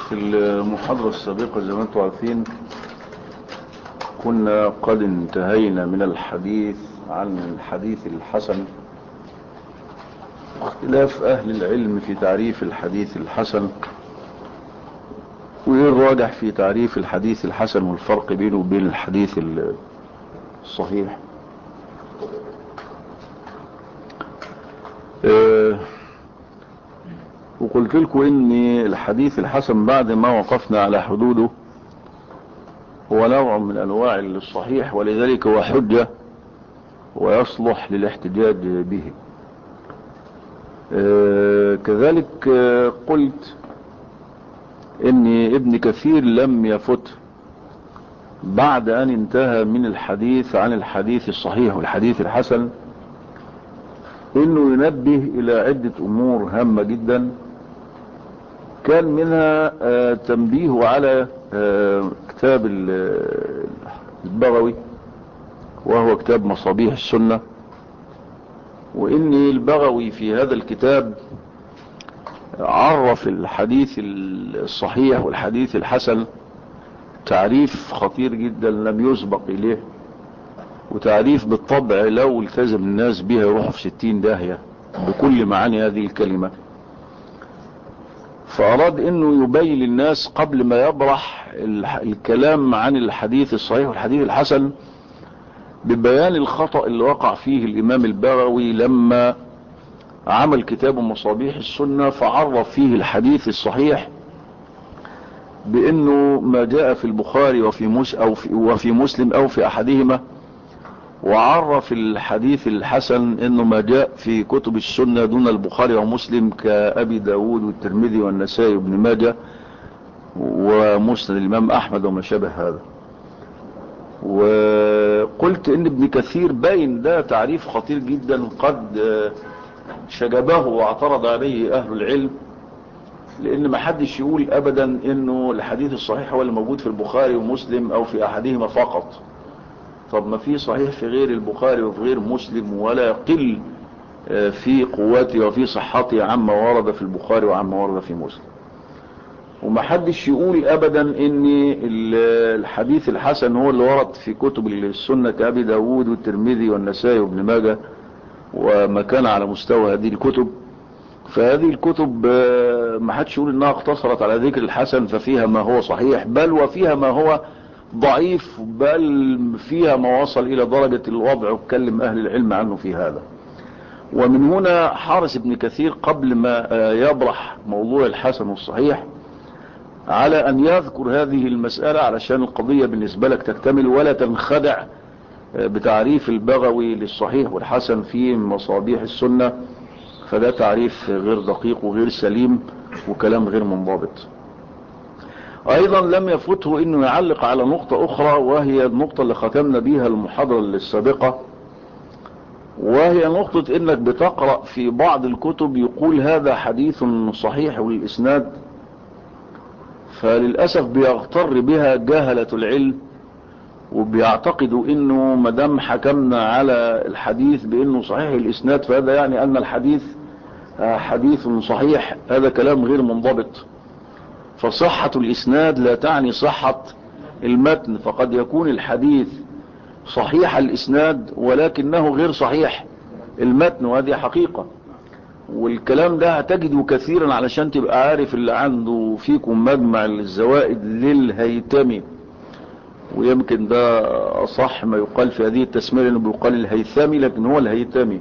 في المحاضرة السابقة زي ما انتم عارفين كنا قد انتهينا من الحديث عن الحديث الحسن واختلاف أهل العلم في تعريف الحديث الحسن وإيه الراجح في تعريف الحديث الحسن والفرق بينه وبين الحديث الصحيح أه وقلت لكم ان الحديث الحسن بعد ما وقفنا على حدوده هو نوع من انواع الصحيح ولذلك هو حجة ويصلح للاحتجاج به آه كذلك آه قلت ان ابن كثير لم يفت بعد ان انتهى من الحديث عن الحديث الصحيح والحديث الحسن انه ينبه الى عدة امور هامة جدا كان منها آه تنبيه على آه كتاب البغوي وهو كتاب مصابيح السنة وان البغوي في هذا الكتاب عرف الحديث الصحيح والحديث الحسن تعريف خطير جدا لم يسبق اليه وتعريف بالطبع لو التزم الناس بها يروحوا في ستين داهية بكل معاني هذه الكلمة فأراد أنه يبين للناس قبل ما يبرح الكلام عن الحديث الصحيح والحديث الحسن ببيان الخطأ اللي وقع فيه الإمام البغوي لما عمل كتاب مصابيح السنة فعرف فيه الحديث الصحيح بأنه ما جاء في البخاري وفي, مس أو في وفي مسلم أو في أحدهما وعرف الحديث الحسن انه ما جاء في كتب السنة دون البخاري ومسلم كأبي داود والترمذي والنسائي وابن ماجه ومسند الامام احمد وما شابه هذا وقلت ان ابن كثير باين ده تعريف خطير جدا قد شجبه واعترض عليه اهل العلم لان ما حدش يقول ابدا انه الحديث الصحيح هو اللي موجود في البخاري ومسلم او في احدهما فقط طب ما في صحيح في غير البخاري وفي غير مسلم ولا يقل في قوته وفي صحته عما ورد في البخاري وعما ورد في مسلم وما حدش يقول ابدا ان الحديث الحسن هو اللي ورد في كتب السنة كأبي داود والترمذي والنسائي وابن ماجه وما كان على مستوى هذه الكتب فهذه الكتب ما حدش يقول انها اقتصرت على ذكر الحسن ففيها ما هو صحيح بل وفيها ما هو ضعيف بل فيها ما وصل الى درجة الوضع واتكلم اهل العلم عنه في هذا ومن هنا حارس ابن كثير قبل ما يبرح موضوع الحسن والصحيح على ان يذكر هذه المسألة علشان القضية بالنسبة لك تكتمل ولا تنخدع بتعريف البغوي للصحيح والحسن في مصابيح السنة فده تعريف غير دقيق وغير سليم وكلام غير منضبط ايضا لم يفوته انه يعلق على نقطة اخرى وهي النقطة اللي ختمنا بيها المحاضرة السابقة وهي نقطة انك بتقرأ في بعض الكتب يقول هذا حديث صحيح والاسناد فللأسف بيغتر بها جهلة العلم وبيعتقدوا انه مدام حكمنا على الحديث بانه صحيح الاسناد فهذا يعني ان الحديث حديث صحيح هذا كلام غير منضبط فصحة الإسناد لا تعني صحة المتن فقد يكون الحديث صحيح الإسناد ولكنه غير صحيح المتن وهذه حقيقة والكلام ده هتجده كثيرا علشان تبقى عارف اللي عنده فيكم مجمع الزوائد للهيتمي ويمكن ده أصح ما يقال في هذه التسمية لأنه بيقال الهيثمي لكن هو الهيتمي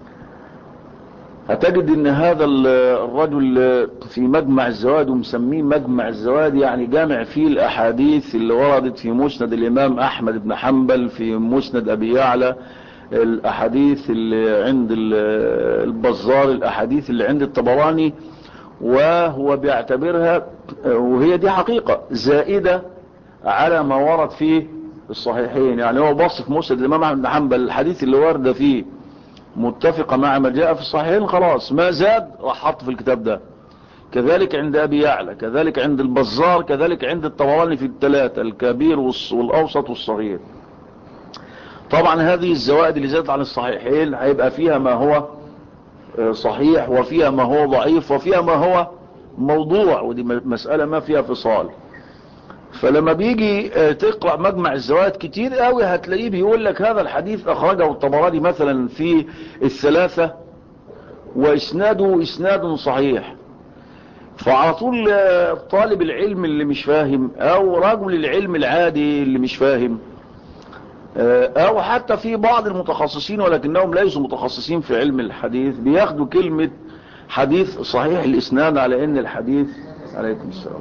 هتجد ان هذا الرجل في مجمع الزواد ومسميه مجمع الزواد يعني جامع فيه الاحاديث اللي وردت في مسند الامام احمد بن حنبل في مسند ابي يعلى الاحاديث اللي عند البزار الاحاديث اللي عند الطبراني وهو بيعتبرها وهي دي حقيقة زائدة على ما ورد في الصحيحين يعني هو بص في مسند الامام احمد بن حنبل الحديث اللي ورد فيه متفقة مع ما جاء في الصحيحين خلاص ما زاد راح حط في الكتاب ده كذلك عند أبي يعلى كذلك عند البزار كذلك عند الطبراني في الثلاثة الكبير والأوسط والصغير طبعا هذه الزوائد اللي زادت عن الصحيحين هيبقى فيها ما هو صحيح وفيها ما هو ضعيف وفيها ما هو موضوع ودي مسألة ما فيها فصال فلما بيجي تقرأ مجمع الزوائد كتير قوي هتلاقيه بيقول لك هذا الحديث اخرجه الطبراني مثلا في الثلاثة واسناده اسناد صحيح فعلى طول طالب العلم اللي مش فاهم او رجل العلم العادي اللي مش فاهم او حتى في بعض المتخصصين ولكنهم ليسوا متخصصين في علم الحديث بياخدوا كلمة حديث صحيح الاسناد على ان الحديث عليكم السلام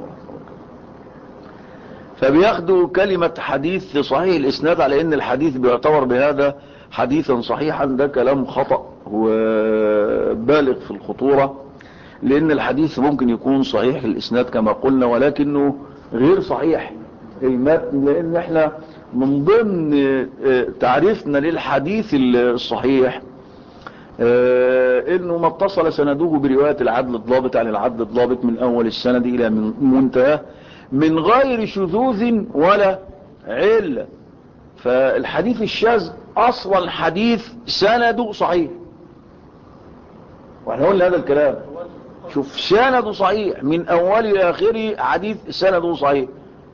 فبياخدوا كلمة حديث صحيح الاسناد على ان الحديث بيعتبر بهذا حديثا صحيحا ده كلام خطأ وبالغ في الخطورة لان الحديث ممكن يكون صحيح الاسناد كما قلنا ولكنه غير صحيح المتن لان احنا من ضمن تعريفنا للحديث الصحيح انه ما اتصل سنده برواية العدل الضابط عن العدل الضابط من اول السند الى منتهى من غير شذوذ ولا علة فالحديث الشاذ اصلا حديث سنده صحيح واحنا قلنا هذا الكلام شوف سنده صحيح من اوله الى اخره حديث سنده صحيح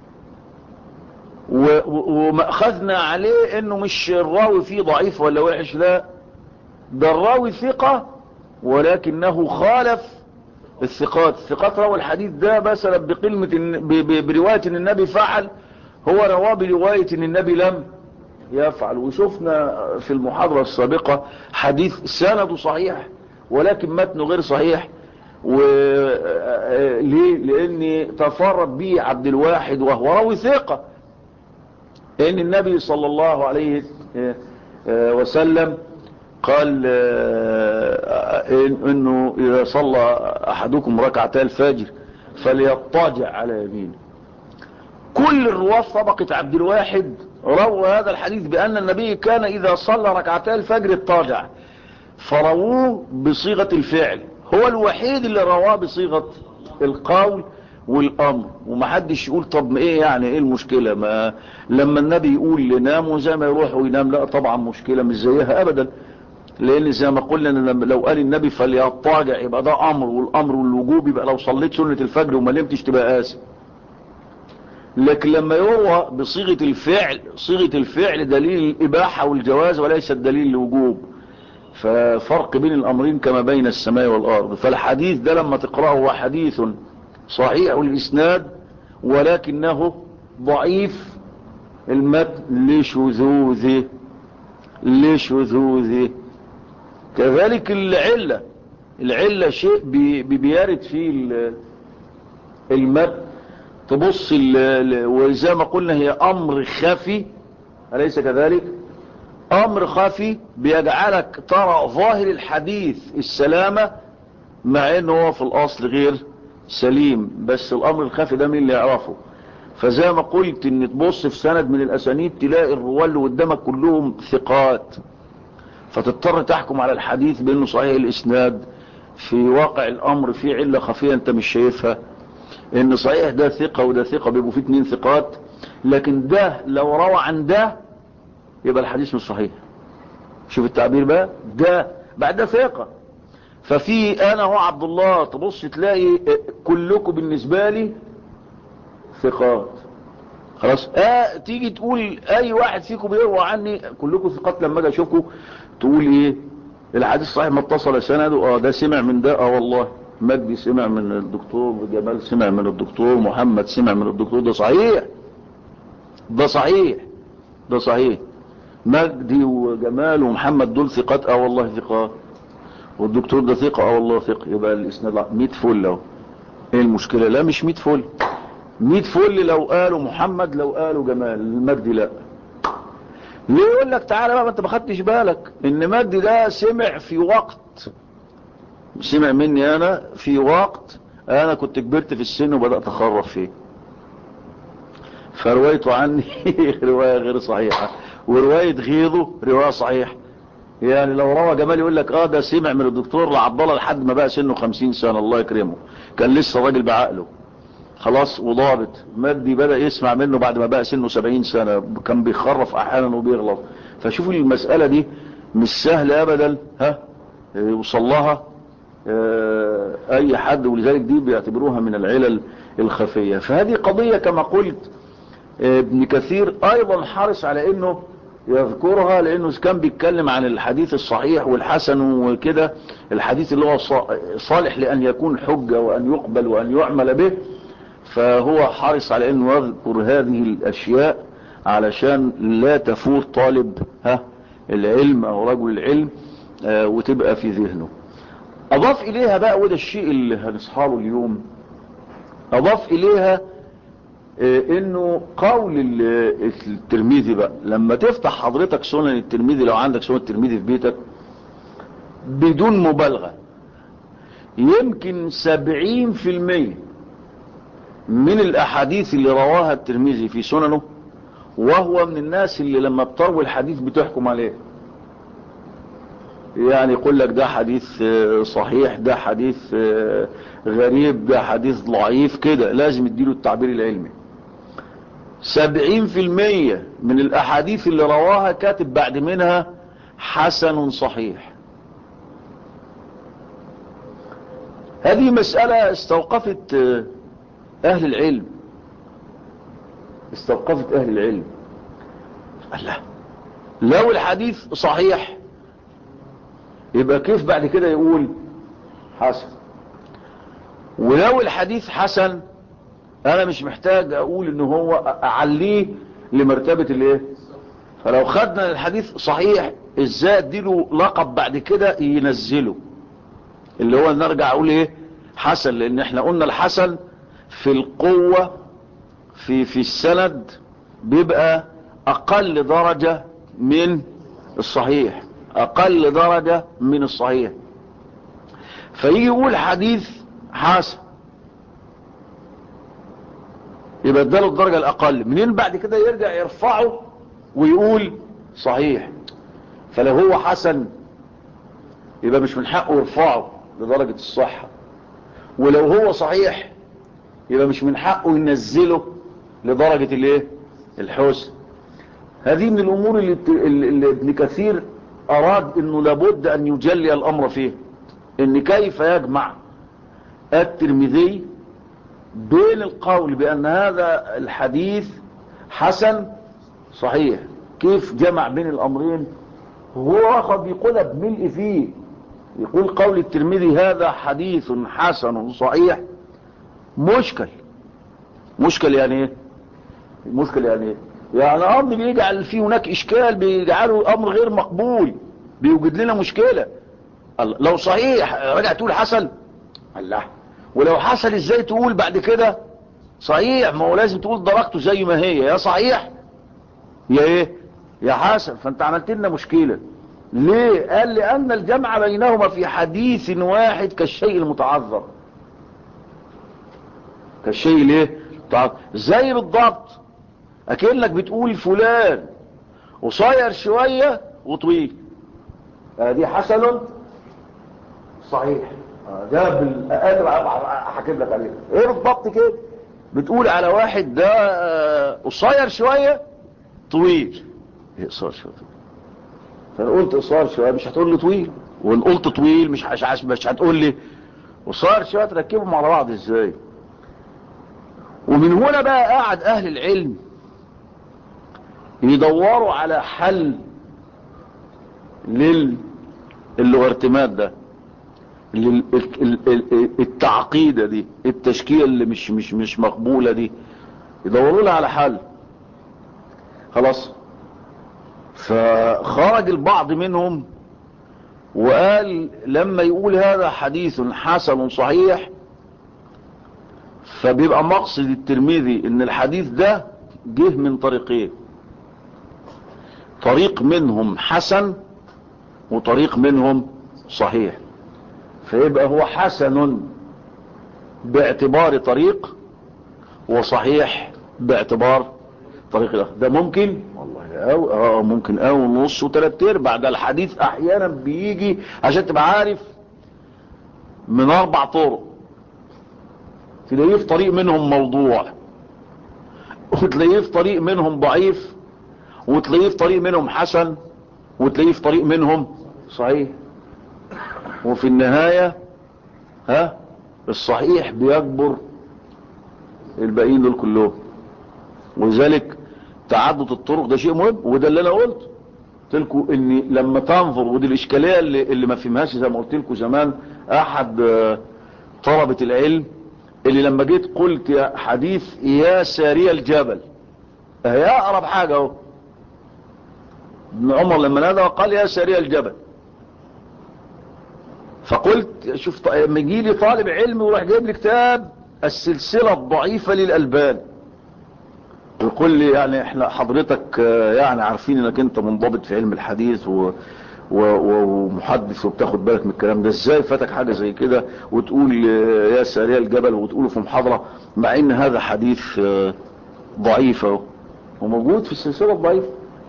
ومأخذنا عليه انه مش الراوي فيه ضعيف ولا وحش لا ده الراوي ثقة ولكنه خالف الثقات الثقات روى الحديث ده مثلا بقلمة برواية ان النبي فعل هو رواه برواية ان النبي لم يفعل وشفنا في المحاضرة السابقة حديث سنده صحيح ولكن متنه غير صحيح وليه لان تفرد به عبد الواحد وهو راوي ثقة ان النبي صلى الله عليه وسلم قال انه اذا صلى احدكم ركعتي الفجر فليضطجع على يمينه كل الرواه طبقة عبد الواحد روى هذا الحديث بان النبي كان اذا صلى ركعتي الفجر اضطجع فرووه بصيغة الفعل هو الوحيد اللي رواه بصيغة القول والامر ومحدش يقول طب ايه يعني ايه المشكلة ما لما النبي يقول ناموا زي ما يروح وينام لا طبعا مشكلة مش زيها ابدا لان زي ما قلنا ان لو قال النبي فليضطجع يبقى ده امر والامر والوجوب يبقى لو صليت سنة الفجر وما نمتش تبقى اسف لكن لما يروى بصيغة الفعل صيغة الفعل دليل الاباحة والجواز وليس الدليل الوجوب ففرق بين الامرين كما بين السماء والارض فالحديث ده لما تقرأه هو حديث صحيح الاسناد ولكنه ضعيف المتن لشذوذه لشذوذه كذلك العلة العلة شيء بيارد فيه المتن تبص وزي ما قلنا هي امر خفي أليس كذلك امر خفي بيجعلك ترى ظاهر الحديث السلامة مع انه هو في الاصل غير سليم بس الامر الخفي ده مين اللي يعرفه فزي ما قلت ان تبص في سند من الاسانيد تلاقي الرواه اللي قدامك كلهم ثقات فتضطر تحكم على الحديث بانه صحيح الاسناد في واقع الامر في علة خفية انت مش شايفها ان صحيح ده ثقة وده ثقة بيبقوا فيه اتنين ثقات لكن ده لو روى عن ده يبقى الحديث مش صحيح شوف التعبير بقى ده بعد ده ثقة ففي انا هو عبد الله تبص تلاقي كلكم بالنسبة لي ثقات خلاص اه تيجي تقول اي واحد فيكم بيروى عني كلكم ثقات لما اجي اشوفكم تقول ايه الحديث صحيح ما اتصل سنده اه ده سمع من ده اه والله مجدي سمع من الدكتور جمال سمع من الدكتور محمد سمع من الدكتور ده صحيح ده صحيح ده صحيح مجدي وجمال ومحمد دول ثقات اه والله ثقات والدكتور ده ثقة اه والله ثقة يبقى الاسناد 100 فل اهو ايه المشكلة لا مش 100 فل 100 فل لو قالوا محمد لو قالوا جمال المجدي لا ليه يقول لك تعالى بقى ما انت ما خدتش بالك ان مجدي ده سمع في وقت سمع مني انا في وقت انا كنت كبرت في السن وبدأت اخرف فيه فروايته عني رواية غير صحيحة ورواية غيظه رواية صحيحة يعني لو روى جمال يقول لك اه ده سمع من الدكتور لعبد الله لحد ما بقى سنه 50 سنة الله يكرمه كان لسه راجل بعقله خلاص وضابط مجدي بدأ يسمع منه بعد ما بقى سنه 70 سنة كان بيخرف احيانا وبيغلط فشوفوا المسألة دي مش سهلة ابدا ها يوصل لها آه، اي حد ولذلك دي بيعتبروها من العلل الخفية فهذه قضية كما قلت آه، ابن كثير ايضا حرص على انه يذكرها لانه كان بيتكلم عن الحديث الصحيح والحسن وكده الحديث اللي هو ص- صالح لان يكون حجة وان يقبل وان يعمل به فهو حرص على انه يذكر هذه الاشياء علشان لا تفوت طالب ها العلم او رجل العلم آه، وتبقى في ذهنه اضاف اليها بقى وده الشيء اللي هنصحى له اليوم اضاف اليها آه، انه قول ال- الترمذي بقى لما تفتح حضرتك سنن الترمذي لو عندك سنن الترمذي في بيتك بدون مبالغة يمكن سبعين في المية من الاحاديث اللي رواها الترمذي في سننه وهو من الناس اللي لما بتروي الحديث بتحكم عليه يعني يقول لك ده حديث آه، صحيح ده حديث آه، غريب ده حديث ضعيف كده لازم يديله التعبير العلمي سبعين في المية من الاحاديث اللي رواها كاتب بعد منها حسن صحيح هذه مسألة استوقفت آه، اهل العلم استوقفت اهل العلم الله لو الحديث صحيح يبقى كيف بعد كده يقول حسن ولو الحديث حسن انا مش محتاج اقول ان هو اعليه لمرتبة الايه فلو خدنا الحديث صحيح ازاي اديله لقب بعد كده ينزله اللي هو نرجع اقول ايه حسن لان احنا قلنا الحسن في القوة في في السند بيبقى اقل درجة من الصحيح اقل درجة من الصحيح فيجي يقول حديث حسن يبقى اداله الدرجة الاقل منين بعد كده يرجع يرفعه ويقول صحيح فلو هو حسن يبقى مش من حقه يرفعه لدرجة الصحة ولو هو صحيح يبقى مش من حقه ينزله لدرجة الايه الحسن هذه من الامور اللي, اللي ابن كثير اراد انه لابد ان يجلي الامر فيه ان كيف يجمع الترمذي بين القول بان هذا الحديث حسن صحيح كيف جمع بين الامرين هو اخذ يقولها بملء فيه يقول قول الترمذي هذا حديث حسن صحيح مشكل مشكل يعني ايه مشكل يعني ايه يعني امر بيجعل فيه هناك اشكال بيجعله امر غير مقبول بيوجد لنا مشكلة الله. لو صحيح رجع تقول حسن الله ولو حسن ازاي تقول بعد كده صحيح ما هو لازم تقول درجته زي ما هي يا صحيح يا ايه يا حسن فانت عملت لنا مشكلة ليه قال لان الجمع بينهما في حديث واحد كالشيء المتعذر كالشيء ليه تعذر. زي بالضبط اكنك بتقول فلان قصير شوية وطويل دي حسن صحيح ده بالقادر احكم لك عليه ايه بالضبط كده بتقول على واحد ده قصير شوية طويل ايه قصير شوية فانا قلت قصير شوية مش هتقول لي طويل وان قلت طويل مش مش مش هتقول لي قصير شوية تركبهم على بعض ازاي ومن هنا بقى قاعد اهل العلم يدوروا على حل للوغرتمات ده التعقيدة دي التشكيلة اللي مش مش مش مقبولة دي يدوروا لها على حل خلاص فخرج البعض منهم وقال لما يقول هذا حديث حسن صحيح فبيبقى مقصد الترمذي ان الحديث ده جه من طريقين طريق منهم حسن وطريق منهم صحيح فيبقى هو حسن باعتبار طريق وصحيح باعتبار طريق الاخر ده ممكن والله او اه ممكن او نص وثلاث ارباع ده الحديث احيانا بيجي عشان تبقى عارف من اربع طرق تلاقيه في طريق منهم موضوع وتلاقيه في طريق منهم ضعيف وتلاقيه في طريق منهم حسن وتلاقيه في طريق منهم صحيح وفي النهاية ها الصحيح بيكبر الباقيين دول كلهم ولذلك تعدد الطرق ده شيء مهم وده اللي انا قلت قلت لكم ان لما تنظر ودي الاشكاليه اللي, اللي ما فهمهاش زي ما قلت لكم زمان احد طلبه العلم اللي لما جيت قلت يا حديث يا ساري الجبل هي اقرب حاجه اهو ابن عمر لما نادى قال يا ساري الجبل فقلت شوف لما يجي لي طالب علم وراح جايب لي كتاب السلسله الضعيفه للالبان يقول لي يعني احنا حضرتك يعني عارفين انك انت منضبط في علم الحديث و ومحدث وبتاخد بالك من الكلام ده ازاي فاتك حاجة زي كده وتقول يا سارية الجبل وتقوله في محاضرة مع ان هذا حديث ضعيف وموجود في السلسلة الضعيفة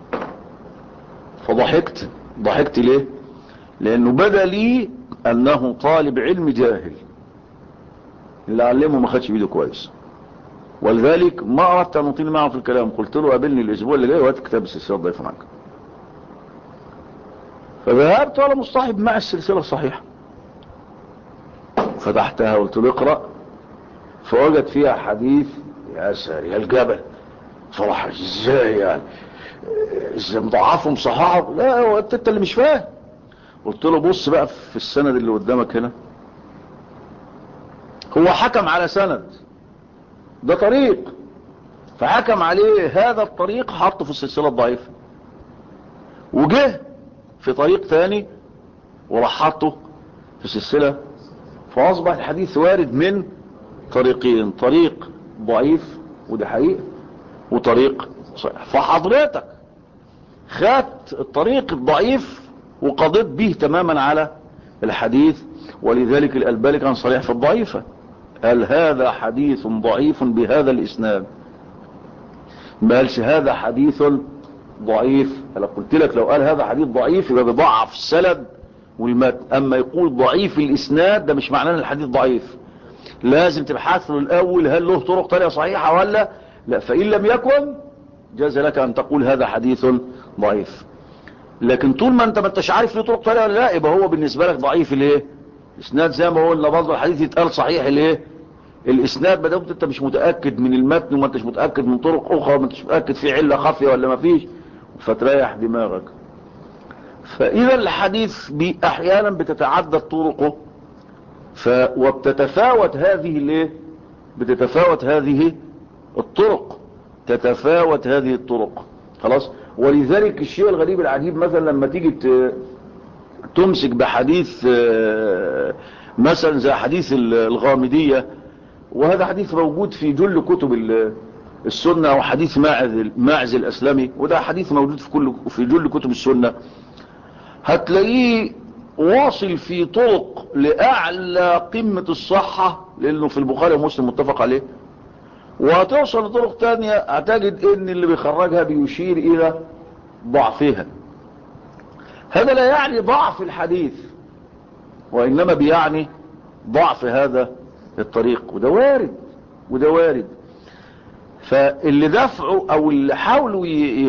فضحكت ضحكت ليه لانه بدا لي انه طالب علم جاهل اللي علمه ما خدش بيده كويس ولذلك ما اردت ان اطيل معه في الكلام قلت له قابلني الاسبوع اللي جاي وهات كتاب السلسله الضعيفه معاك فذهبت وانا مصطحب مع السلسله الصحيحه فتحتها قلت له اقرا فوجد فيها حديث يا ساري الجبل صراحه ازاي يعني ازاي مضاعفهم صححه لا هو انت اللي مش فاهم قلت له بص بقى في السند اللي قدامك هنا هو حكم على سند ده طريق فحكم عليه هذا الطريق حطه في السلسلة الضعيفة وجه في طريق ثاني وراح حطه في السلسلة فأصبح الحديث وارد من طريقين طريق ضعيف وده حقيقة وطريق صحيح فحضرتك خدت الطريق الضعيف وقضيت به تماما على الحديث ولذلك الألباني كان صريح في الضعيفة قال هذا حديث ضعيف بهذا الإسناد ما قالش هذا حديث ضعيف انا قلت لك لو قال هذا حديث ضعيف يبقى بيضعف السند والمتن اما يقول ضعيف الاسناد ده مش معناه ان الحديث ضعيف لازم تبحث له الاول هل له طرق تانية صحيحة ولا لا فان لم يكن جاز لك ان تقول هذا حديث ضعيف لكن طول ما انت ما انتش عارف له طرق تانية ولا لا يبقى هو بالنسبة لك ضعيف الايه اسناد زي ما قلنا برضه الحديث يتقال صحيح الايه الاسناد بدأت انت مش متأكد من المتن وما انتش متأكد من طرق اخرى وما انتش متأكد في علة خافية ولا ما فيش فتريح دماغك فاذا الحديث بي احيانا بتتعدد طرقه ف وبتتفاوت هذه الايه بتتفاوت هذه الطرق تتفاوت هذه الطرق خلاص ولذلك الشيء الغريب العجيب مثلا لما تيجي تمسك بحديث مثلا زي حديث الغامدية وهذا حديث موجود في جل كتب السنة او حديث ماعز ماعز الاسلمي وده حديث موجود في كل في جل كتب السنة هتلاقيه واصل في طرق لاعلى قمة الصحة لانه في البخاري ومسلم متفق عليه وهتوصل لطرق تانية هتجد ان اللي بيخرجها بيشير الى ضعفها هذا لا يعني ضعف الحديث وانما بيعني ضعف هذا الطريق وده وارد وده وارد فاللي دفعوا او اللي حاولوا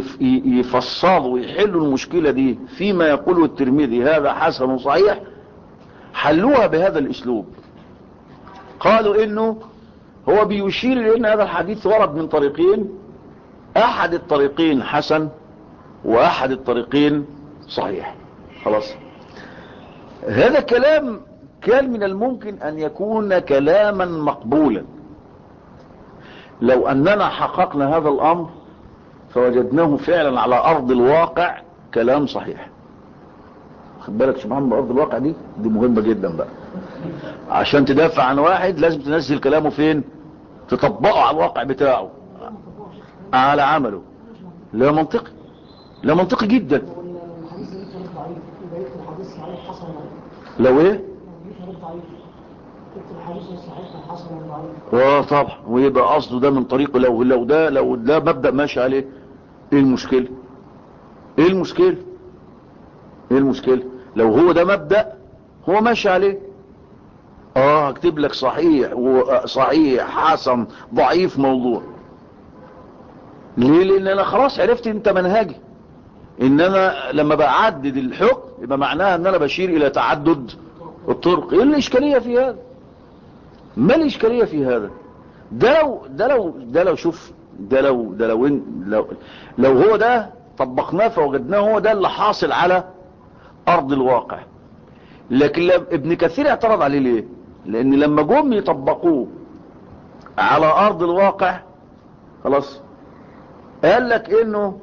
يفصلوا ويحلوا المشكلة دي فيما يقوله الترمذي هذا حسن صحيح حلوها بهذا الاسلوب قالوا انه هو بيشير لان هذا الحديث ورد من طريقين احد الطريقين حسن واحد الطريقين صحيح خلاص هذا كلام كان من الممكن ان يكون كلاما مقبولا لو اننا حققنا هذا الامر فوجدناه فعلا على ارض الواقع كلام صحيح خد بالك شو محمد ارض الواقع دي دي مهمة جدا بقى عشان تدافع عن واحد لازم تنزل كلامه فين تطبقه على الواقع بتاعه على عمله لا منطقي لا منطقي جدا لو ايه اه طبعا ويبقى قصده ده من طريقه لو لو ده لو ده مبدأ ماشي عليه ايه المشكلة ايه المشكلة ايه المشكلة لو هو ده مبدأ هو ماشي عليه اه هكتب لك صحيح وصحيح حسن ضعيف موضوع ليه لان انا خلاص عرفت انت منهجي ان انا لما بعدد الحكم يبقى معناها ان انا بشير الى تعدد الطرق ايه الاشكالية في هذا ما الاشكاليه في هذا ده لو ده لو ده لو شوف ده لو ده لو إن لو, لو هو ده طبقناه فوجدناه هو ده اللي حاصل على ارض الواقع لكن لم ابن كثير اعترض عليه ليه لان لما جم يطبقوه على ارض الواقع خلاص قال لك انه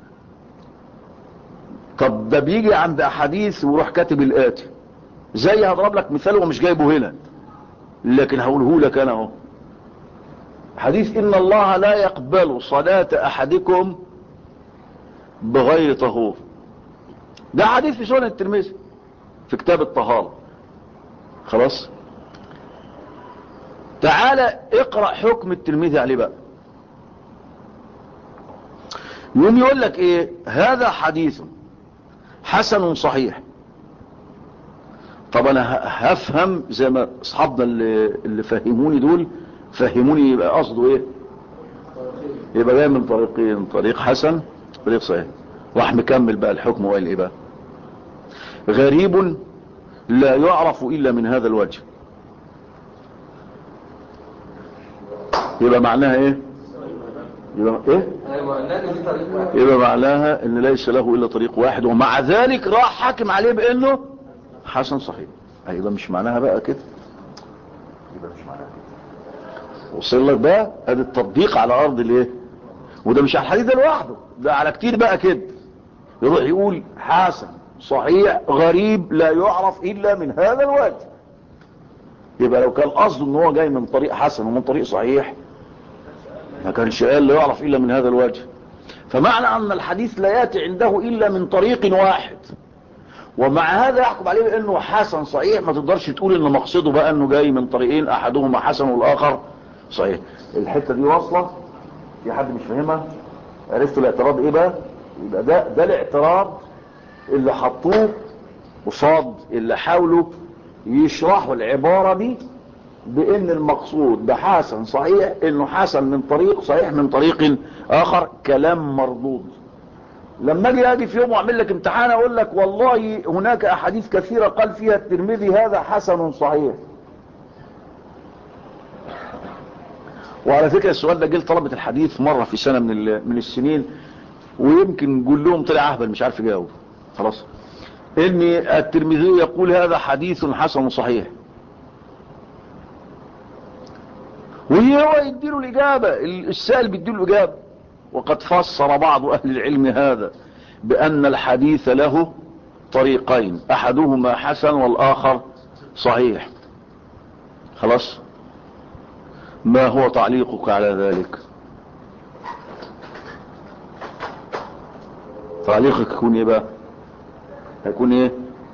طب ده بيجي عند احاديث ويروح كاتب الاتي زي هضرب لك مثال ومش جايبه هنا لكن هقوله لك انا اهو حديث ان الله لا يقبل صلاة احدكم بغير طهور ده حديث في سنن الترمذي في كتاب الطهارة خلاص تعالى اقرأ حكم الترمذي عليه بقى يوم يقول لك ايه هذا حديث حسن صحيح طب انا هفهم زي ما اصحابنا اللي, اللي فهموني دول فهموني يبقى قصده ايه يبقى جاي من طريقين طريق حسن طريق صحيح راح مكمل بقى الحكم وقال ايه بقى غريب لا يعرف الا من هذا الوجه يبقى معناها ايه يبقى ايه يبقى معناها ان ليس له الا طريق واحد ومع ذلك راح حاكم عليه بانه حسن صحيح يبقى مش معناها بقى كده يبقى مش معناها كده وصل لك بقى ادي التطبيق على ارض الايه وده مش على الحديث ده لوحده ده على كتير بقى كده يروح يقول حسن صحيح غريب لا يعرف الا من هذا الوجه يبقى لو كان قصده ان هو جاي من طريق حسن ومن طريق صحيح ما كانش قال لا يعرف الا من هذا الوجه فمعنى ان الحديث لا ياتي عنده الا من طريق واحد ومع هذا يحكم عليه بانه حسن صحيح ما تقدرش تقول ان مقصده بقى انه جاي من طريقين احدهما حسن والاخر صحيح الحته دي واصله في حد مش فاهمها عرفتوا الاعتراض ايه بقى يبقى ده ده الاعتراض اللي حطوه قصاد اللي حاولوا يشرحوا العباره دي بان المقصود بحسن صحيح انه حسن من طريق صحيح من طريق اخر كلام مردود لما اجي اجي في يوم واعمل لك امتحان اقول لك والله هناك احاديث كثيرة قال فيها الترمذي هذا حسن صحيح وعلى فكرة السؤال ده جه لطلبة الحديث مرة في سنة من من السنين ويمكن نقول لهم طلع اهبل مش عارف يجاوب خلاص ان الترمذي يقول هذا حديث حسن صحيح وهو يديله الإجابة السائل بيديله الإجابة وقد فسر بعض أهل العلم هذا بأن الحديث له طريقين أحدهما حسن والآخر صحيح خلاص ما هو تعليقك على ذلك تعليقك يكون ايه بقى هيكون ايه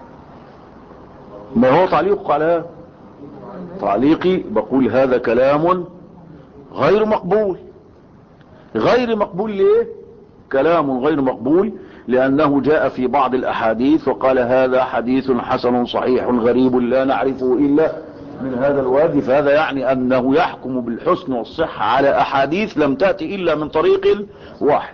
ما هو تعليقك على هذا تعليقي بقول هذا كلام غير مقبول غير مقبول ليه كلام غير مقبول لأنه جاء في بعض الأحاديث وقال هذا حديث حسن صحيح غريب لا نعرفه إلا من هذا الوادي فهذا يعني أنه يحكم بالحسن والصحة على أحاديث لم تأتي إلا من طريق واحد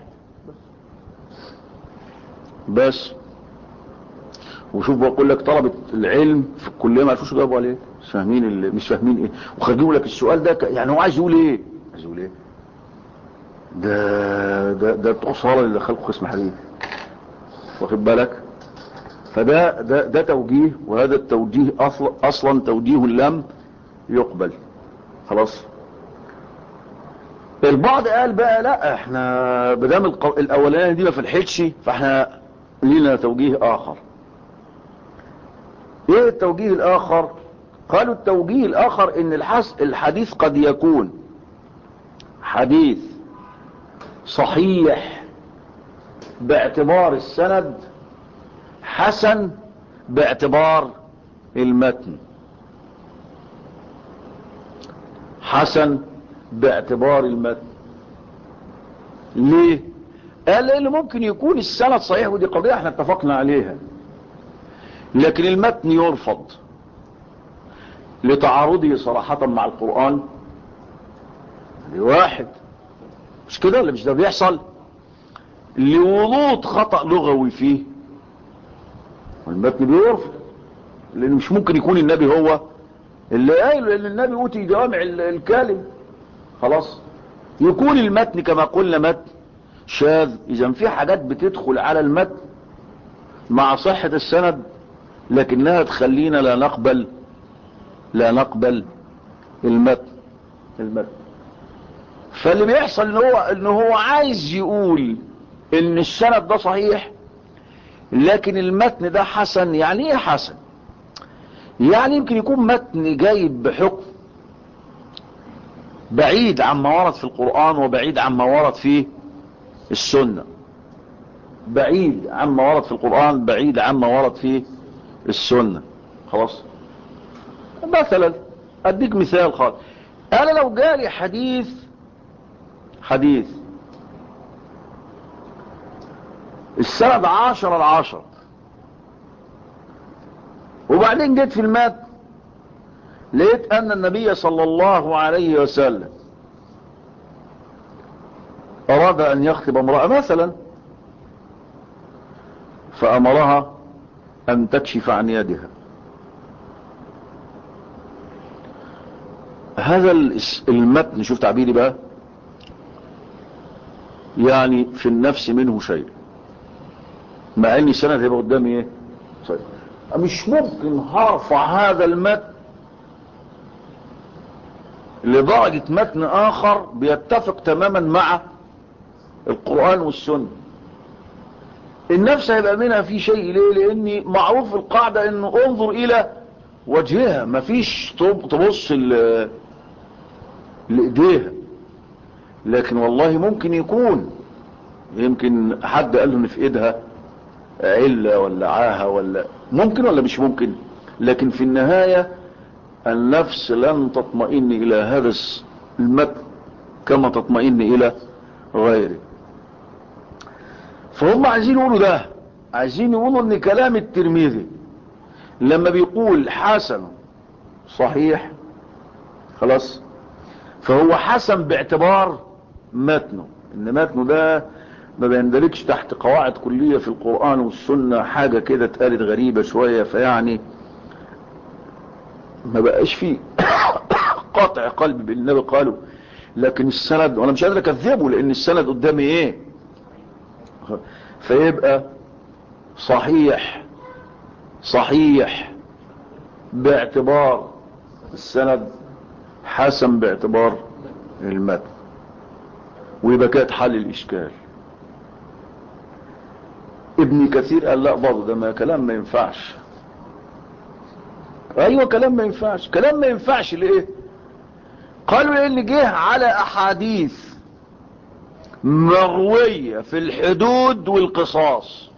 بس وشوف بقول لك طلبة العلم في الكلية ما عرفوش يجاوبوا عليه مش فاهمين اللي مش فاهمين ايه وخرجوا لك السؤال ده ك... يعني هو عايز يقول ايه عايز يقول ايه ده ده ده بتوع صالة اللي دخلوا قسم حديث واخد بالك فده ده ده توجيه وهذا التوجيه اصلا اصلا توجيه لم يقبل خلاص البعض قال بقى لا احنا بدام الق... الاولانيه دي ما فتحتش فاحنا لينا توجيه اخر ايه التوجيه الاخر قالوا التوجيه الاخر ان الحس الحديث قد يكون حديث صحيح باعتبار السند حسن باعتبار المتن حسن باعتبار المتن ليه قال لان ممكن يكون السند صحيح ودي قضية احنا اتفقنا عليها لكن المتن يرفض لتعارضه صراحة مع القرآن لواحد مش كده ولا مش ده بيحصل لوجود خطأ لغوي فيه والمتن بيرفض لانه مش ممكن يكون النبي هو اللي قايله لان النبي اوتي جوامع ال- الكلم خلاص يكون المتن كما قلنا متن شاذ اذا في حاجات بتدخل على المتن مع صحة السند لكنها تخلينا لا نقبل لا نقبل المتن المتن فاللي بيحصل ان هو ان هو عايز يقول ان السند ده صحيح لكن المتن ده حسن يعني ايه حسن يعني يمكن يكون متن جايب بحكم بعيد عما ورد في القرآن وبعيد عما ورد في السنة بعيد عما ورد في القرآن بعيد عما ورد في السنة خلاص مثلا اديك مثال خالص انا لو جالي حديث حديث السند عشرة العشرة وبعدين جيت في المات لقيت ان النبي صلى الله عليه وسلم اراد ان يخطب امرأة مثلا فامرها ان تكشف عن يدها هذا الس- المتن شوف تعبيري بقى يعني في النفس منه شيء مع ان السند هيبقى قدامي ايه طيب مش ممكن هرفع هذا المتن لدرجة متن اخر بيتفق تماما مع القرآن والسنة النفس هيبقى منها في شيء ليه لاني معروف القاعدة انه انظر الى وجهها مفيش تب- تبص ل- لايديها لكن والله ممكن يكون يمكن حد قال له ان في ايدها علة ولا عاهة ولا ممكن ولا مش ممكن لكن في النهاية النفس لن تطمئن الى هذا الس- المتن كما تطمئن الى غيره فهم عايزين يقولوا ده عايزين يقولوا ان كلام الترمذي لما بيقول حسن صحيح خلاص فهو حسن باعتبار متنه ان متنه ده ما بيندرجش تحت قواعد كلية في القرآن والسنة حاجة كده اتقالت غريبة شوية فيعني ما بقاش فيه قطع قلب بالنبي قالوا لكن السند وانا مش قادر اكذبه لان السند قدامي ايه فيبقى صحيح صحيح باعتبار السند حسن باعتبار المتن ويبقى كانت حل الاشكال ابن كثير قال لا برضه ده ما كلام ما ينفعش ايوه كلام ما ينفعش كلام ما ينفعش ليه قالوا لان جه على احاديث مروية في الحدود والقصاص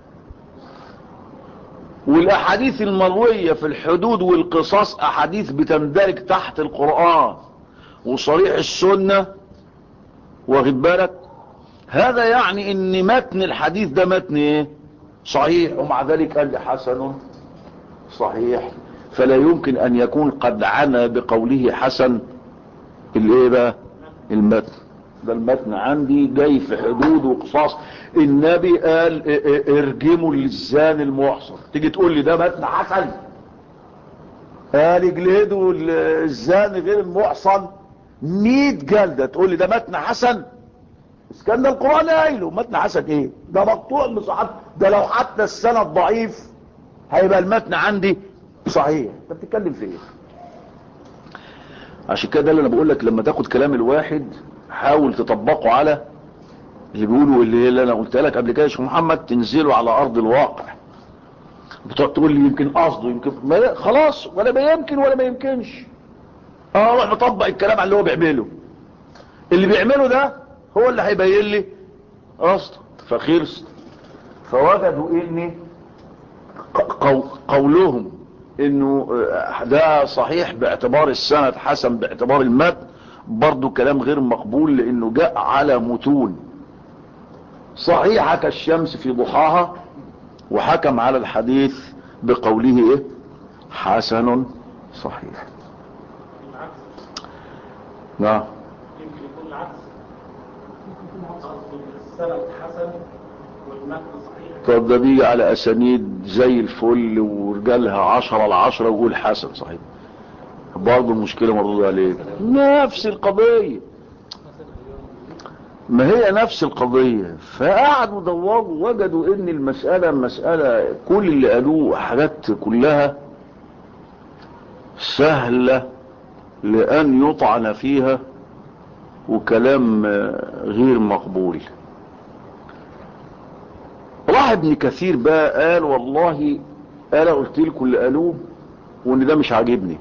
والاحاديث المروية في الحدود والقصاص احاديث بتندرج تحت القرآن وصريح السنة واخد بالك هذا يعني ان متن الحديث ده متن ايه صحيح ومع ذلك قال لي حسن صحيح فلا يمكن ان يكون قد عنا بقوله حسن الايه بقى المتن ده المتن عندي جاي في حدود وقصاص النبي قال ا- ا- ارجموا للزان المحصن تيجي تقول لي ده متن حسن قال اجلدوا ال- الزان غير المحصن 100 جلده تقول لي ده متن حسن بس كان ده القران قايله متن حسن ايه ده مقطوع بصحاب ده لو حتى السند ضعيف هيبقى المتن عندي صحيح انت بتتكلم في ايه عشان كده ده اللي انا بقول لك لما تاخد كلام الواحد حاول تطبقه على اللي بيقولوا اللي, اللي انا قلت لك قبل كده يا شيخ محمد تنزله على ارض الواقع بتقعد تقول لي يمكن قصده يمكن ما خلاص ولا ما يمكن ولا ما يمكنش اه روح نطبق الكلام على اللي هو بيعمله اللي بيعمله ده هو اللي هيبين لي قصده فخيرست فوجدوا ان قو- قولهم انه آه، ده صحيح باعتبار السند حسن باعتبار المتن برضو كلام غير مقبول لانه جاء على متون صحيحة كالشمس في ضحاها وحكم على الحديث بقوله ايه حسن صحيح العكس نعم يمكن يكون العكس قصد السند حسن والمتن صحيح طب ده بيجي على اسانيد زي الفل ورجالها عشرة العشرة ويقول حسن صحيح برضه المشكلة مردود عليك نفس القضية ما هي نفس القضية فقعدوا دوروا وجدوا ان المسألة مسألة كل اللي قالوه حاجات كلها سهلة لأن يطعن فيها وكلام غير مقبول راح ابن كثير بقى قال والله انا قلت لكم اللي قالوه وان ده مش عاجبني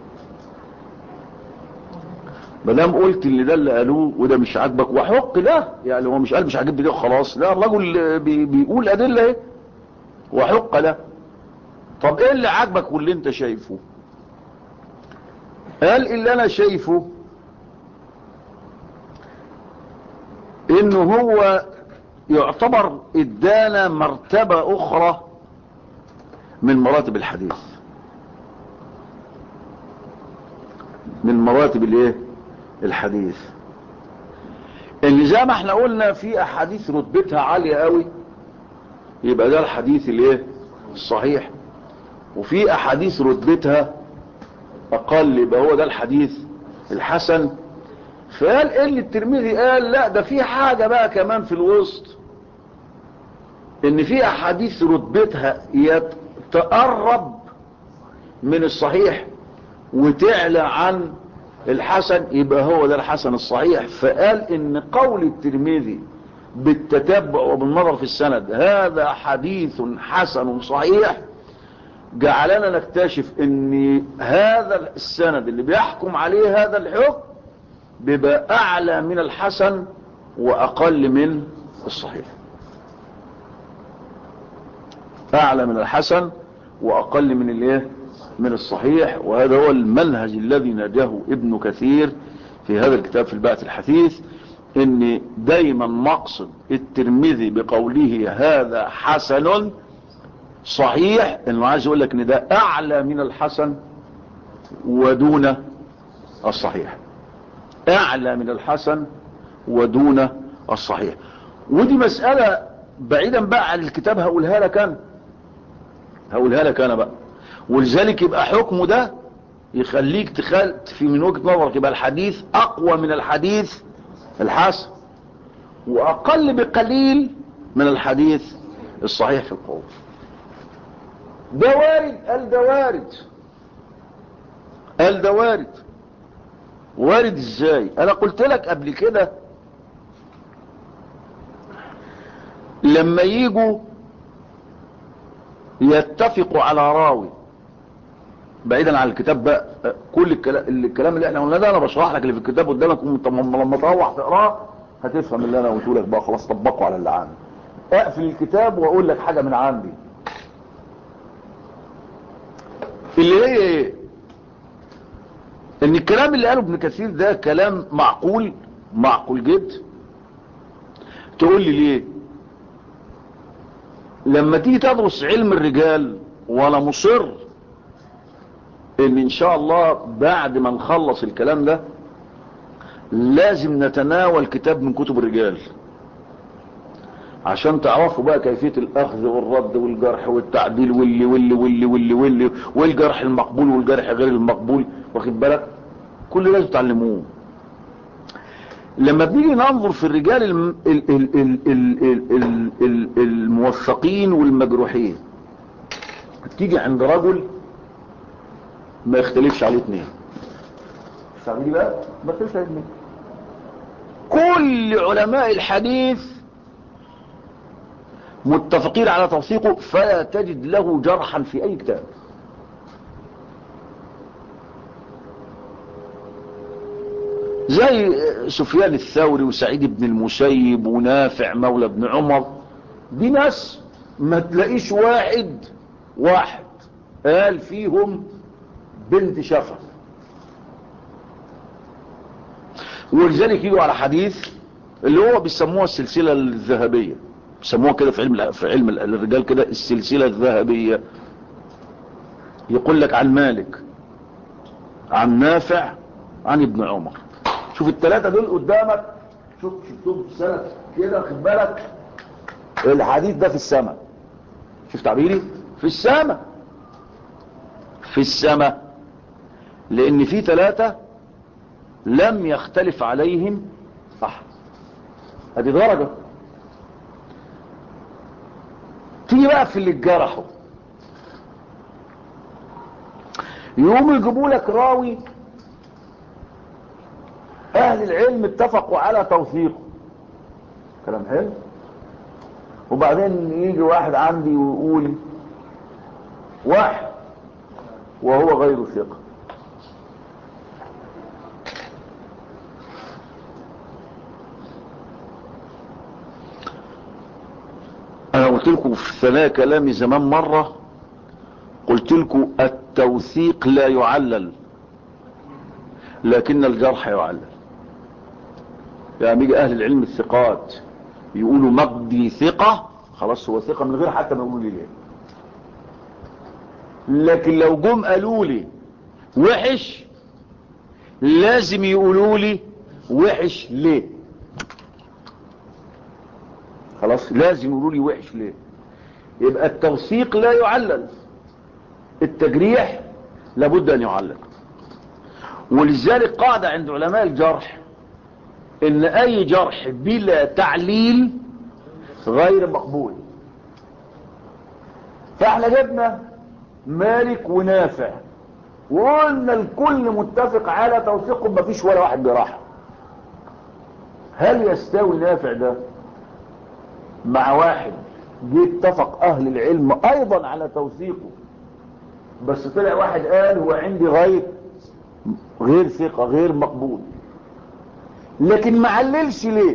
مدام قلت اللي ده اللي قالوه وده مش عاجبك وحق له يعني هو مش قال مش عاجبني ده خلاص لا الراجل بي بيقول ادله ايه وحق له طب ايه اللي عاجبك واللي انت شايفه قال اللي انا شايفه انه هو يعتبر ادانا مرتبة اخرى من مراتب الحديث من مراتب الايه الحديث اللي زي ما احنا قلنا في احاديث رتبتها عالية قوي يبقى ده الحديث الايه الصحيح وفي احاديث رتبتها اقل يبقى هو ده الحديث الحسن فقال ايه اللي الترمذي قال لا ده في حاجة بقى كمان في الوسط ان في احاديث رتبتها تقرب من الصحيح وتعلى عن الحسن يبقى هو ده الحسن الصحيح فقال ان قول الترمذي بالتتبع وبالنظر في السند هذا حديث حسن صحيح جعلنا نكتشف ان هذا السند اللي بيحكم عليه هذا الحكم بيبقى اعلى من الحسن واقل من الصحيح اعلى من الحسن واقل من الايه من الصحيح وهذا هو المنهج الذي نجاه ابن كثير في هذا الكتاب في البعث الحثيث ان دايما مقصد الترمذي بقوله هذا حسن صحيح انه عايز يقول لك ان ده اعلى من الحسن ودون الصحيح اعلى من الحسن ودون الصحيح ودي مسألة بعيدا بقى عن الكتاب هقولها لك انا هقولها لك انا بقى ولذلك يبقى حكمه ده يخليك تخال في من وجهة نظرك يبقى الحديث اقوى من الحديث الحسن واقل بقليل من الحديث الصحيح في القول ده وارد قال ده وارد قال ده وارد وارد ازاي انا قلت لك قبل كده لما يجوا يتفقوا على راوي بعيدا عن الكتاب بقى كل الكلام, الكلام اللي احنا قلناه ده انا بشرح لك اللي في الكتاب قدامك وانت لما تروح تقراه هتفهم اللي انا قلته لك بقى خلاص طبقه على اللي عندي اقفل الكتاب واقول لك حاجه من عندي اللي هي ايه ان الكلام اللي قاله ابن كثير ده كلام معقول معقول جد تقول لي ليه لما تيجي تدرس علم الرجال وانا مصر ان ان شاء الله بعد ما نخلص الكلام ده لازم نتناول كتاب من كتب الرجال عشان تعرفوا بقى كيفية الاخذ والرد والجرح والتعديل واللي واللي واللي واللي واللي والجرح المقبول والجرح غير المقبول واخد بالك كل لازم تعلموه لما بنيجي ننظر في الرجال الم- ال- ال- ال- ال- ال- ال- ال- الموثقين والمجروحين تيجي عند رجل ما يختلفش عليه اثنين فاهمني بقى ما يختلفش عليه اثنين كل علماء الحديث متفقين على توثيقه فلا تجد له جرحا في اي كتاب زي سفيان الثوري وسعيد بن المسيب ونافع مولى بن عمر دي ناس ما تلاقيش واحد واحد قال فيهم بنت شفا ولذلك يجوا على حديث اللي هو بيسموها السلسلة الذهبية بيسموها كده في علم في علم الرجال كده السلسلة الذهبية يقول لك عن مالك عن نافع عن ابن عمر شوف الثلاثة دول قدامك شوف شفتهم في السنة كده خد بالك الحديث ده في السماء شوف تعبيري في السماء في السماء لان في ثلاثة لم يختلف عليهم احد ادي درجة تيجي بقى في اللي اتجرحوا يقوموا يجيبوا لك راوي اهل العلم اتفقوا على توثيقه كلام حلو وبعدين يجي واحد عندي ويقول واحد وهو غير ثقة انا قلت لكم في ثناء كلامي زمان مرة قلت لكم التوثيق لا يعلل لكن الجرح يعلل يعني يجي اهل العلم الثقات يقولوا مقدي ثقة خلاص هو ثقة من غير حتى ما يقولوا لي ليه لكن لو جم قالوا لي وحش لازم يقولوا لي وحش ليه خلاص لازم يقولوا لي وحش ليه يبقى التوثيق لا يعلل التجريح لابد ان يعلل ولذلك قاعدة عند علماء الجرح ان اي جرح بلا تعليل غير مقبول فاحنا جبنا مالك ونافع وقلنا الكل متفق على توثيقهم مفيش ولا واحد جراح هل يستوي نافع ده مع واحد جه اتفق اهل العلم ايضا على توثيقه بس طلع واحد قال هو عندي غير غير ثقة غير مقبول لكن ما عللش ليه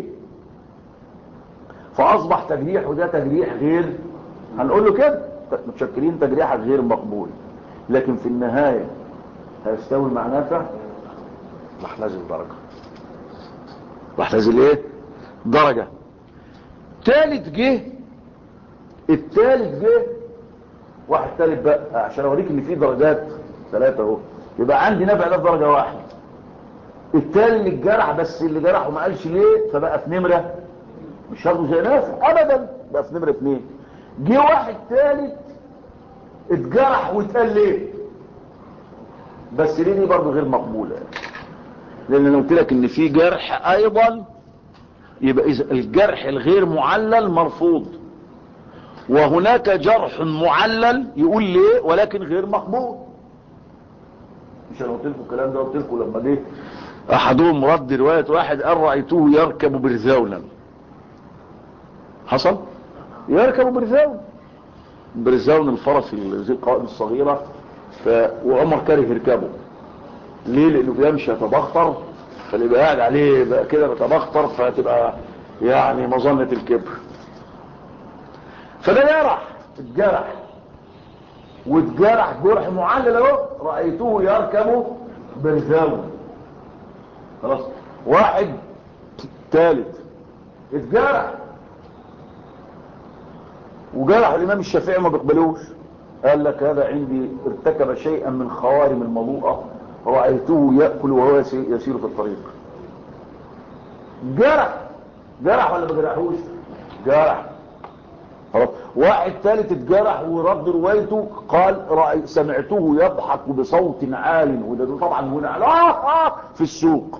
فاصبح تجريحه ده تجريح غير هنقول له كده متشكلين تجريحك غير مقبول لكن في النهاية هيستوي مع نافع راح نازل درجة راح نازل ايه درجة تالت جه التالت جه واحد تالت بقى عشان اوريك ان في درجات ثلاثة اهو يبقى عندي نافع ده في درجة واحد التالي اللي اتجرح بس اللي جرحه ما قالش ليه فبقى في نمرة مش شرطه زي نافع ابدا بقى في نمرة اتنين جه واحد تالت اتجرح واتقال ليه بس ليه دي برضه غير مقبولة لان انا قلت لك ان في جرح ايضا يبقى اذا الجرح الغير معلل مرفوض وهناك جرح معلل يقول ليه ولكن غير مقبول مش انا قلت لكم الكلام ده قلت لكم لما جه احدهم رد رواية واحد قال رأيته يركب برزولا حصل يركب برزون برزون الفرس ذي القوائم الصغيرة ف... وعمر كاره يركبه ليه لانه بيمشي يتبختر فاللي يبقى قاعد عليه بقى كده يتبختر فتبقى يعني مظنة الكبر فده جرح اتجرح واتجرح جرح معلل اهو رأيته يركب برزون خلاص واحد ثالث اتجرح وجرح الامام الشافعي ما بيقبلوش قال لك هذا عندي ارتكب شيئا من خوارم الموضوع رأيته يأكل وهو يسير في الطريق جرح جرح ولا ما جرحوش جرح خلاص واحد ثالث اتجرح ورد روايته قال رأي سمعته يضحك بصوت عال وده طبعا هنا آه آه في السوق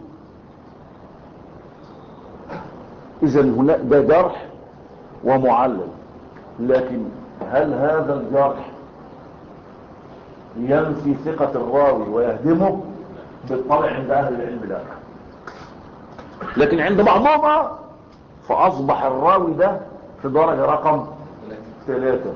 اذا هنا ده جرح ومعلل لكن هل هذا الجرح ينفي ثقة الراوي ويهدمه بالطبع عند اهل العلم لا لكن عند بعضهم فاصبح الراوي ده في درجة رقم ثلاثة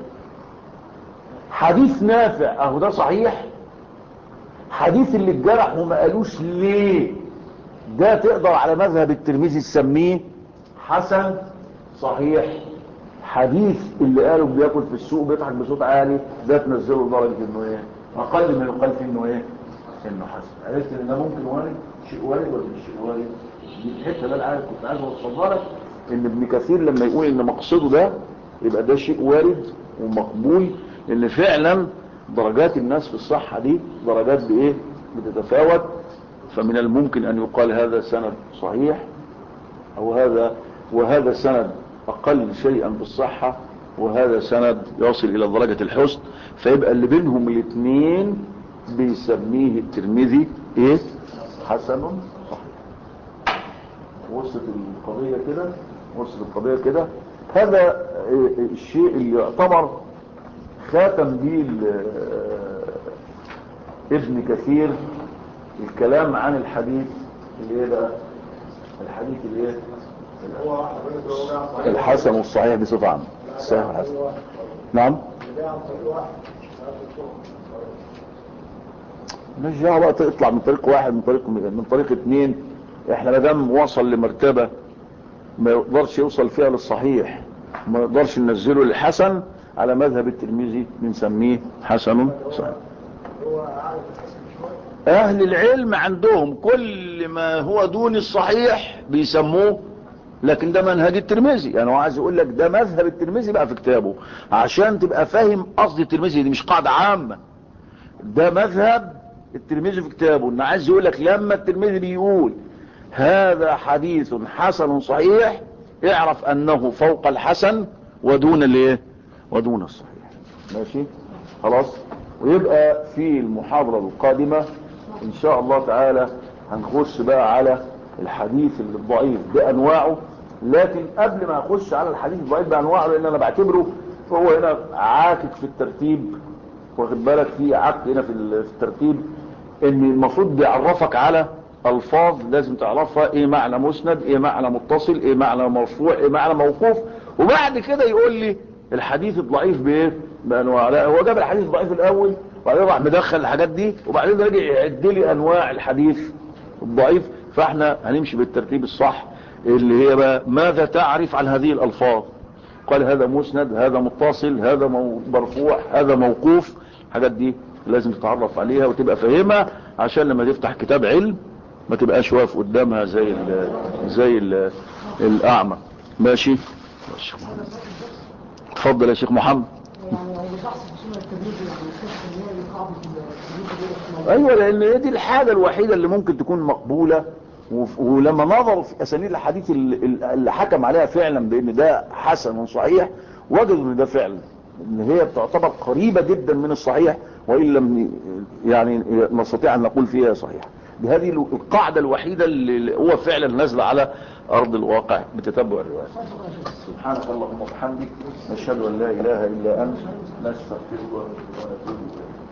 حديث نافع اهو ده صحيح حديث اللي اتجرح وما قالوش ليه ده تقدر على مذهب الترمذي تسميه حسن صحيح حديث اللي قالوا بياكل في السوق بيضحك بصوت عالي ده تنزله لدرجه انه ايه اقل ما يقال فيه انه ايه انه حسن عرفت ان ده ممكن وارد شيء وارد ولا مش شيء وارد دي الحته اللي انا عارف كنت عايز اوصلها لك ان ابن كثير لما يقول ان مقصده ده يبقى ده شيء وارد ومقبول لان فعلا درجات الناس في الصحه دي درجات بايه بتتفاوت فمن الممكن ان يقال هذا سند صحيح او هذا وهذا سند اقل شيئا بالصحة وهذا سند يصل الى درجة الحسن فيبقى اللي بينهم الاثنين بيسميه الترمذي ايه حسن صحيح وصلت القضية كده وصلت القضية كده هذا الشيء اللي يعتبر خاتم به ابن كثير الكلام عن الحديث اللي ايه بقى الحديث اللي ايه الحسن والصحيح بصفة عامة الصحيح والحسن نعم مش دعوه بقى تطلع من طريق واحد من طريق من طريق اتنين احنا ما دام وصل لمرتبه ما يقدرش يوصل فيها للصحيح ما يقدرش ننزله للحسن على مذهب الترمذي بنسميه حسن صحيح اهل العلم عندهم كل ما هو دون الصحيح بيسموه لكن ده منهج الترمذي يعني هو عايز يقول لك ده مذهب الترمذي بقى في كتابه عشان تبقى فاهم قصد الترمذي دي مش قاعده عامه ده مذهب الترمذي في كتابه انه عايز يقول لك لما الترمذي بيقول هذا حديث حسن صحيح اعرف انه فوق الحسن ودون الايه ودون الصحيح ماشي خلاص ويبقى في المحاضرة القادمة ان شاء الله تعالى هنخش بقى على الحديث الضعيف بانواعه لكن قبل ما اخش على الحديث الضعيف بانواعه لان انا بعتبره هو هنا عاكك في الترتيب واخد بالك في عك هنا في الترتيب ان المفروض بيعرفك على الفاظ لازم تعرفها ايه معنى مسند ايه معنى متصل ايه معنى مرفوع ايه معنى موقوف وبعد كده يقول لي الحديث الضعيف بايه بانواع لا هو جاب الحديث الضعيف الاول وبعدين راح مدخل الحاجات دي وبعدين رجع يعد لي انواع الحديث الضعيف فاحنا هنمشي بالترتيب الصح اللي هي بقى ماذا تعرف عن هذه الالفاظ قال هذا مسند هذا متصل هذا مرفوع هذا موقوف الحاجات دي لازم تتعرف عليها وتبقى فاهمها عشان لما تفتح كتاب علم ما تبقاش واقف قدامها زي ال زي ال الاعمى ماشي ماشي اتفضل يا شيخ محمد ايوه لان هي دي الحاجه الوحيده اللي ممكن تكون مقبوله ولما نظروا في اسانيد الحديث اللي حكم عليها فعلا بان ده حسن صحيح وجدوا ان ده فعلا ان هي بتعتبر قريبة جدا من الصحيح وان لم يعني نستطيع ان نقول فيها صحيح دي هذه القاعدة الوحيدة اللي هو فعلا نازله على ارض الواقع بتتبع الرواية سبحانك اللهم وبحمدك نشهد ان لا اله الا انت نستغفرك ونتوب اليك